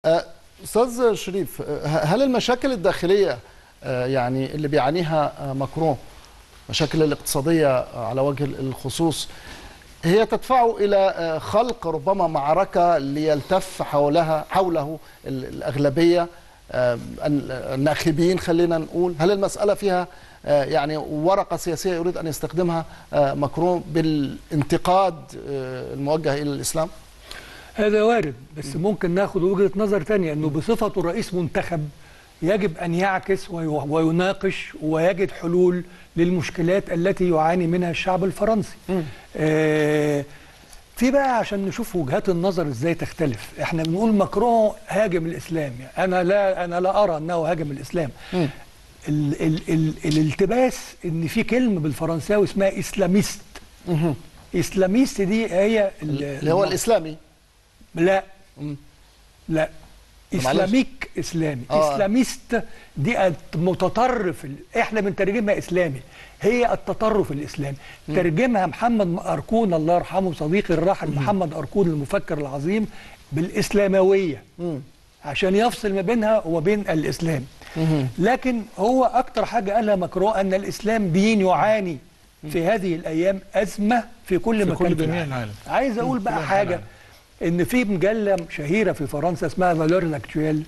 استاذ شريف هل المشاكل الداخليه يعني اللي بيعانيها ماكرون مشاكل الاقتصاديه على وجه الخصوص هي تدفعه الى خلق ربما معركه ليلتف حولها حوله الاغلبيه الناخبين خلينا نقول هل المساله فيها يعني ورقه سياسيه يريد ان يستخدمها ماكرون بالانتقاد الموجه الى الاسلام هذا وارد بس ممكن ناخد وجهه نظر ثانيه انه بصفته رئيس منتخب يجب ان يعكس ويناقش ويجد حلول للمشكلات التي يعاني منها الشعب الفرنسي. آه في بقى عشان نشوف وجهات النظر ازاي تختلف، احنا بنقول ماكرون هاجم الاسلام، يعني انا لا انا لا ارى انه هاجم الاسلام. ال ال ال الالتباس ان في كلمه بالفرنساوي اسمها اسلاميست. اسلاميست دي هي اللي هو الاسلامي لا لا اسلاميك اسلامي آه. اسلاميست دي المتطرف احنا بنترجمها اسلامي هي التطرف الاسلامي م. ترجمها محمد اركون الله يرحمه صديقي الراحل م. محمد اركون المفكر العظيم بالاسلامويه م. عشان يفصل ما بينها وما بين الاسلام م. لكن هو اكتر حاجه قالها ماكرون ان الاسلام دين يعاني في هذه الايام ازمه في كل في مكان كل جميع العالم عايز اقول بقى حاجه ان في مجله شهيره في فرنسا اسمها فالور اكتويل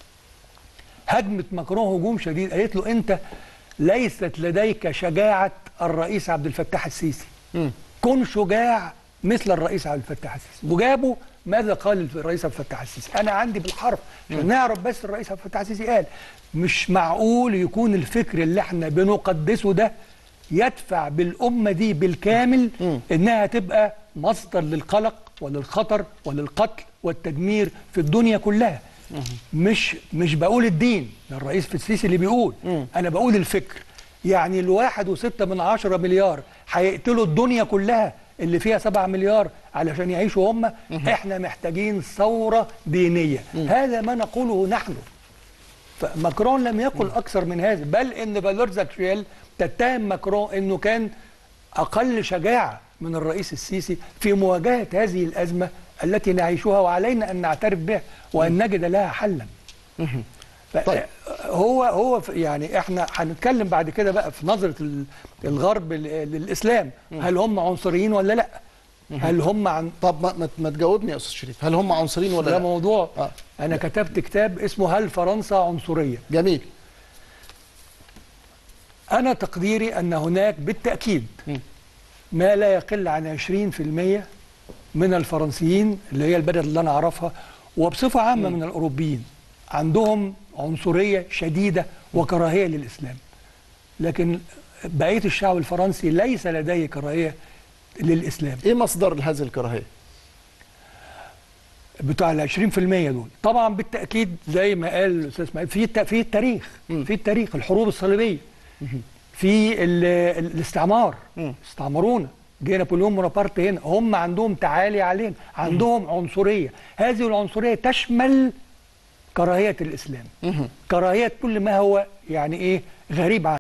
هجمت ماكرون هجوم شديد قالت له انت ليست لديك شجاعه الرئيس عبد الفتاح السيسي م. كن شجاع مثل الرئيس عبد الفتاح السيسي وجابوا ماذا قال الرئيس عبد الفتاح السيسي انا عندي بالحرف عشان نعرف بس الرئيس عبد الفتاح السيسي قال مش معقول يكون الفكر اللي احنا بنقدسه ده يدفع بالامه دي بالكامل م. انها تبقى مصدر للقلق وللخطر وللقتل والتدمير في الدنيا كلها مش مش بقول الدين ده الرئيس في السيسي اللي بيقول انا بقول الفكر يعني الواحد وستة من عشرة مليار هيقتلوا الدنيا كلها اللي فيها سبعة مليار علشان يعيشوا هم احنا محتاجين ثورة دينية هذا ما نقوله نحن فماكرون لم يقل اكثر من هذا بل ان فالورزاكشيل تتهم ماكرون انه كان اقل شجاعه من الرئيس السيسي في مواجهه هذه الازمه التي نعيشها وعلينا ان نعترف بها وان نجد لها حلا. طيب. هو هو يعني احنا هنتكلم بعد كده بقى في نظره الغرب للاسلام هل هم عنصريين ولا لا؟ هل هم عن طب ما, ما تجاوبني يا استاذ شريف هل هم عنصريين ولا ده لا؟ موضوع آه. انا كتبت كتاب اسمه هل فرنسا عنصريه؟ جميل انا تقديري ان هناك بالتاكيد م. ما لا يقل عن 20% من الفرنسيين اللي هي البلد اللي انا اعرفها وبصفه عامه م. من الاوروبيين عندهم عنصريه شديده وكراهيه للاسلام لكن بقيه الشعب الفرنسي ليس لديه كراهيه للاسلام ايه مصدر هذه الكراهيه بتوع ال 20% دول طبعا بالتاكيد زي ما قال الاستاذ اسماعيل في في التاريخ م. في التاريخ الحروب الصليبيه في الاستعمار استعمرونا جه نابليون بونابرت هنا هم عندهم تعالي علينا عندهم عنصريه هذه العنصريه تشمل كراهيه الاسلام كراهيه كل ما هو يعني ايه غريب عنه